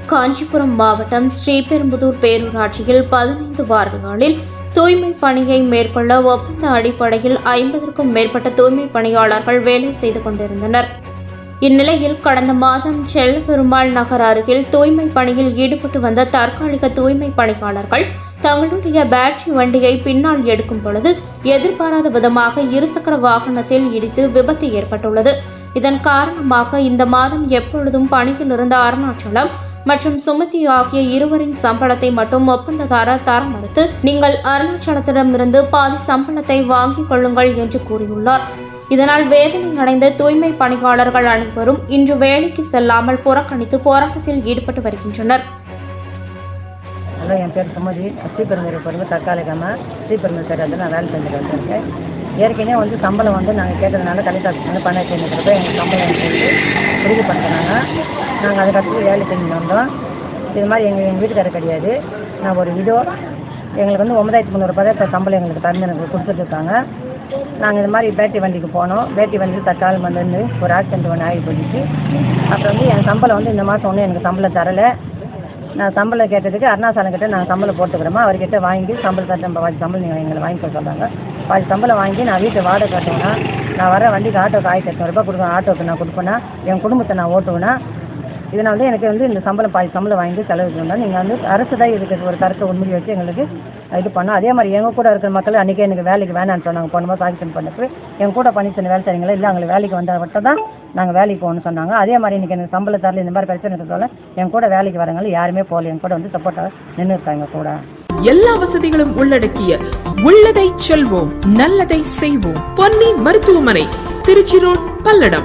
காஞ்சிபுரம் மாவட்டம் ஸ்ரீபெரும்புதூர் பேரூராட்சியில் பதினைந்து வார்டுகளில் தூய்மை பணியை மேற்கொள்ள ஒப்பந்த அடிப்படையில் ஐம்பதற்கும் மேற்பட்ட தூய்மை பணியாளர்கள் வேலை செய்து கொண்டிருந்தனர் இந்நிலையில் கடந்த மாதம் செல்லபெருமாள் நகர் அருகில் தூய்மை பணியில் ஈடுபட்டு வந்த தற்காலிக தூய்மை பணியாளர்கள் தங்களுடைய பேட்டரி வண்டியை பின்னால் எடுக்கும் பொழுது எதிர்பாராத விதமாக இருசக்கர வாகனத்தில் இடித்து விபத்து ஏற்பட்டுள்ளது இதன் காரணமாக இந்த மாதம் எப்பொழுதும் பணியில் இருந்த அருணாச்சலம் மற்றும் சுமதி ஆகிய இருவரின் சம்பளத்தை மட்டும் ஒப்பந்ததாரர் தர மறுத்து நீங்கள் அருணாச்சலத்திடமிருந்து பாதி சம்பளத்தை வாங்கிக் கொள்ளுங்கள் என்று கூறியுள்ளார் இதனால் வேதனை அடைந்த தூய்மை பணியாளர்கள் அனைவரும் இன்று வேலைக்கு செல்லாமல் புறக்கணித்து போராட்டத்தில் ஈடுபட்டு வருகின்றனர் ஹலோ என் பேர் சுமதி ஸ்ரீபெரும்பூர் பிறகு தற்காலிகமாக ஸ்ரீபெரும்பூர் சைடில் நான் வேலை செஞ்சுட்டு வந்திருக்கேன் ஏற்கனவே வந்து சம்பளம் வந்து நாங்கள் கேட்டதுனால கலெக்டர் ஆஃபீஸ் வந்து பணம் ஐநூறு ரூபாய் எங்களுக்கு சம்பளம் சொல்லி உறுதிப்படுத்தினாங்க நாங்கள் அதுக்கடுத்து வேலை செஞ்சுட்டு வந்தோம் இது மாதிரி எங்கள் எங்கள் வீட்டுக்காரர் கிடையாது நான் ஒரு விடோ எங்களுக்கு வந்து ஒன்பதாயிரத்தி முந்நூறுபா தான் இப்ப சம்பளம் எங்களுக்கு தந்து எனக்கு கொடுத்துட்ருக்காங்க நாங்கள் இது மாதிரி பேட்டரி வண்டிக்கு போனோம் பேட்டரி வண்டியில் தற்காலம் வந்து ஒரு ஆக்சிடென்ட் ஒன்று ஆகி போயிடுச்சு அப்புறம் வந்து என் சம்பளம் வந்து இந்த மாதம் ஒன்றும் எனக்கு சம்பளம் தரலை நான் சம்பளம் கேட்டதுக்கு அருணாசலம் கிட்ட நாங்கள் சம்பளம் போட்டுக்கிறோமா அவர்கிட்ட வாங்கி சம்பளத்தை நம்ம பாதி சம்பளம் நீங்கள் எங்களை வாங்கிக்க சொல்கிறாங்க பாதி சம்பளம் வாங்கி நான் வீட்டை வாடகை கட்டுவேன்னா நான் வர வண்டிக்கு ஆட்டோக்கு ஆயிரத்தி எட்நூறுபா கொடுப்பேன் ஆட்டோக்கு நான் கொடுப்பேன்னா என் குடும்பத்தை நான் ஓட்டுவேன்னா இதனால் வந்து எனக்கு வந்து இந்த சம்பளம் பாதி சம்பளம் வாங்கி செலவு பண்ணால் நீங்கள் வந்து அரசு தான் இதுக்கு ஒரு கருத்தை உண்மையை வச்சு எங்களுக்கு இது பண்ணோம் அதே மாதிரி எங்கள் கூட இருக்கிற மக்கள் அன்றைக்கே எனக்கு வேலைக்கு வேணான்னு சொன்னாங்க போனோமா ஆக்சிடென்ட் பண்ணப்போ என் கூட பண்ணி சொன்ன வேலை செய்றீங்களா இல்லை அவங்களுக்கு வேலைக்கு வந்தால் மட்டும் தான் நாங்கள் வேலைக்கு போகணும்னு சொன்னாங்க அதே மாதிரி இன்னைக்கு எனக்கு சம்பளம் தரல இந்த மாதிரி பிரச்சனை இருக்கிறதால என் கூட வேலைக்கு வரவங்க யாருமே போகல என் கூட வந்து சப்போர்ட்டாக நின்று இருக்காங்க கூட எல்லா வசதிகளும் உள்ளடக்கிய உள்ளதை செல்வோம் நல்லதை செய்வோம் பொன்னி மருத்துவமனை திருச்சி ரோட் பல்லடம்